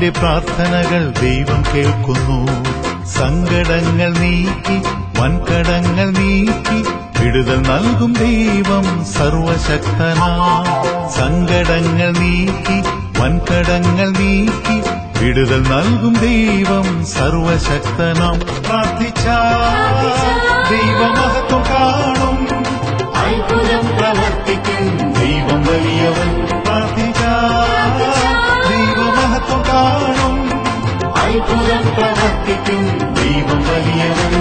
അബ്രഹാമിന്റെ പ്രാർത്ഥനകൾ ദൈവം കേൾക്കുന്നു സങ്കടങ്ങൾ നീക്കി വൻകടങ്ങൾ നീക്കി വിടുതൽ നൽകും ദൈവം സർവശക്തനാ സങ്കടങ്ങൾ നീക്കി വൻകടങ്ങൾ നീക്കി വിടുതൽ നൽകും ദൈവം സർവശക്തനാം പ്രാർത്ഥിച്ച ദൈവമഹത്വം കാണും അത്ഭുതം പ്രവർത്തിക്കും ദൈവം വലിയവൻ പ്രാർത്ഥിച്ച ദൈവമഹത്വം കാണും അത്ഭുതം പ്രവർത്തിക്കും ദൈവം വലിയവൻ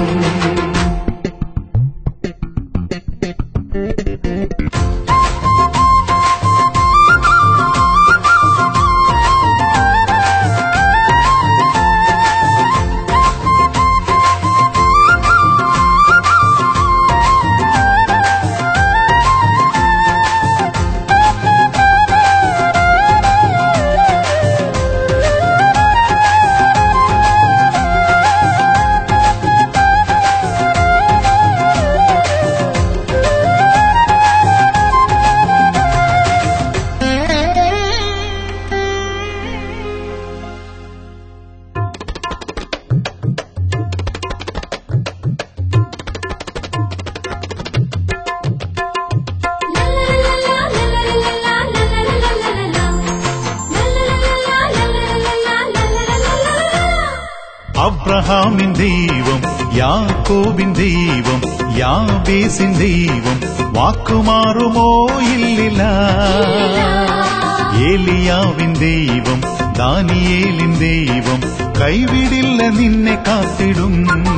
അബ്രഹാമിൻ ദൈവം യാക്കോബിൻ ദൈവം യാബേസിൻ ദൈവം വാക്കുമാറുമോ ഇല്ലില്ല ഏലിയാവിൻ ദൈവം ദാനിയേലിൻ ദൈവം കൈവിടില്ല നിന്നെ കാത്തിടും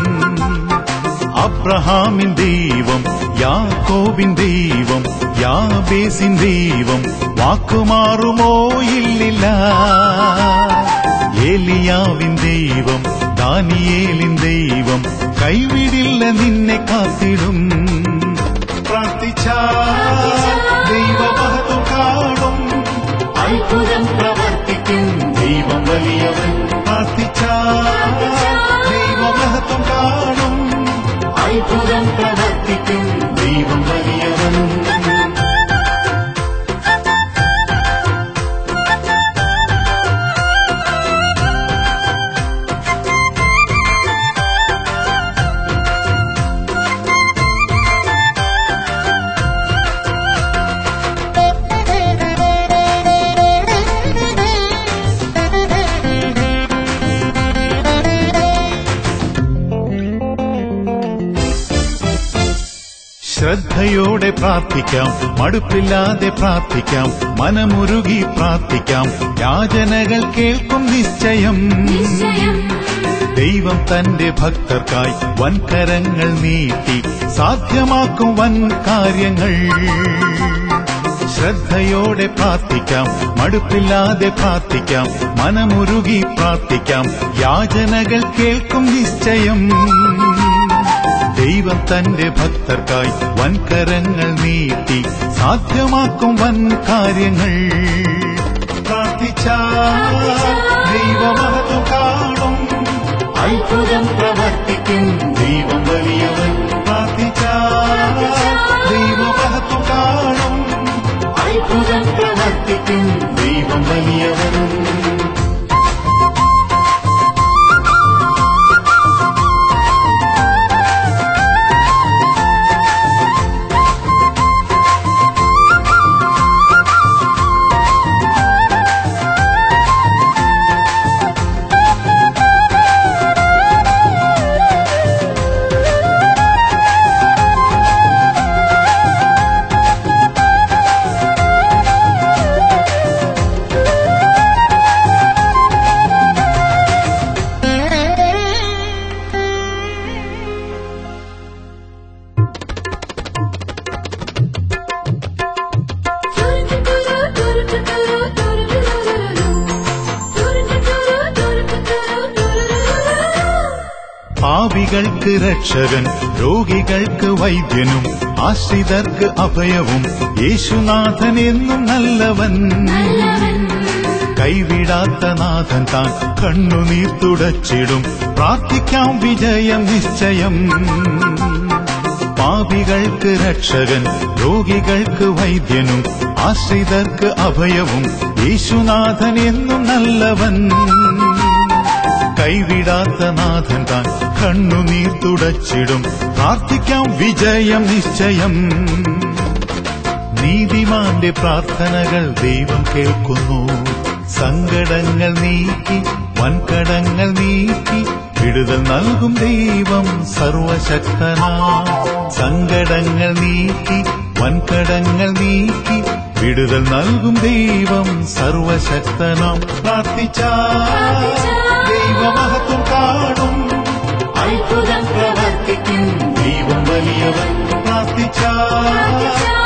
അബ്രഹാമിൻ ദൈവം യാക്കോബിൻ ദൈവം യാബേസിൻ ദൈവം വാക്കുമാറുമോ ഇല്ലില്ല ഏലിയാവിൻ ദൈവം ദാനിയേലിൻ ദൈവം കൈവിടില്ല നിന്നെ കാത്തിടും പ്രാർത്ഥിച്ച ദൈവമഹത്വം കാണും അത്ഭുതം പ്രവർത്തിക്കും ദൈവം വലിയവൻ പ്രാർത്ഥിച്ച ദൈവമഹത്വം കാണും അത്ഭുതം പ്രവർത്തിക്കും ദൈവം വലിയവൻ ശ്രദ്ധയോടെ പ്രാർത്ഥിക്കാം മടുപ്പില്ലാതെ പ്രാർത്ഥിക്കാം മനമുരുകി പ്രാർത്ഥിക്കാം യാചനകൾ കേൾക്കും നിശ്ചയം ദൈവം തന്റെ ഭക്തർക്കായി വൻകരങ്ങൾ നീട്ടി സാധ്യമാക്കും വൻ കാര്യങ്ങൾ ശ്രദ്ധയോടെ പ്രാർത്ഥിക്കാം മടുപ്പില്ലാതെ പ്രാർത്ഥിക്കാം മനമുരുകി പ്രാർത്ഥിക്കാം യാചനകൾ കേൾക്കും നിശ്ചയം ദൈവം തന്റെ ഭക്തർക്കായി വൻകരങ്ങൾ നീട്ടി സാധ്യമാക്കും വൻ കാര്യങ്ങൾ പ്രാർത്ഥിച്ച ദൈവമഹത്വം കാണും അത്ഭുതം പ്രവർത്തിക്കും ദൈവം വലിയവൻ പ്രാർത്ഥിച്ച ദൈവമഹത്വം കാണും അത്ഭുതം പ്രവർത്തിക്കും ദൈവം വലിയവൻ പാപികൾക്ക് രക്ഷകൻ രോഗികൾക്ക് വൈദ്യനും ആശ്രിതർക്ക് അഭയവും യേശുനാഥൻ എന്നും നല്ലവൻ കൈവിടാത്ത നാഥൻ താൻ കണ്ണുനീർ തുടച്ചിടും പ്രാർത്ഥിക്കാം വിജയം നിശ്ചയം പാപികൾക്ക് രക്ഷകൻ രോഗികൾക്ക് വൈദ്യനും ആശ്രിതർക്ക് അഭയവും യേശുനാഥൻ എന്നും നല്ലവൻ കൈവിടാത്ത നാഥൻ താൻ കണ്ണുനീർ തുടച്ചിടും പ്രാർത്ഥിക്കാം വിജയം നിശ്ചയം നീതിമാന്റെ പ്രാർത്ഥനകൾ ദൈവം കേൾക്കുന്നു സങ്കടങ്ങൾ നീക്കി വൻകടങ്ങൾ നീക്കി വിടുതൽ നൽകും ദൈവം സർവശക്തനാ സങ്കടങ്ങൾ നീക്കി വൻകടങ്ങൾ നീക്കി വിടുതൽ നൽകും ദൈവം സർവശക്തനാം പ്രാർത്ഥിച്ച ദൈവമഹത്വം കാണും അത്ഭുതം പ്രവർത്തിക്കും ദൈവം വലിയവൻ പ്രാർത്ഥിച്ച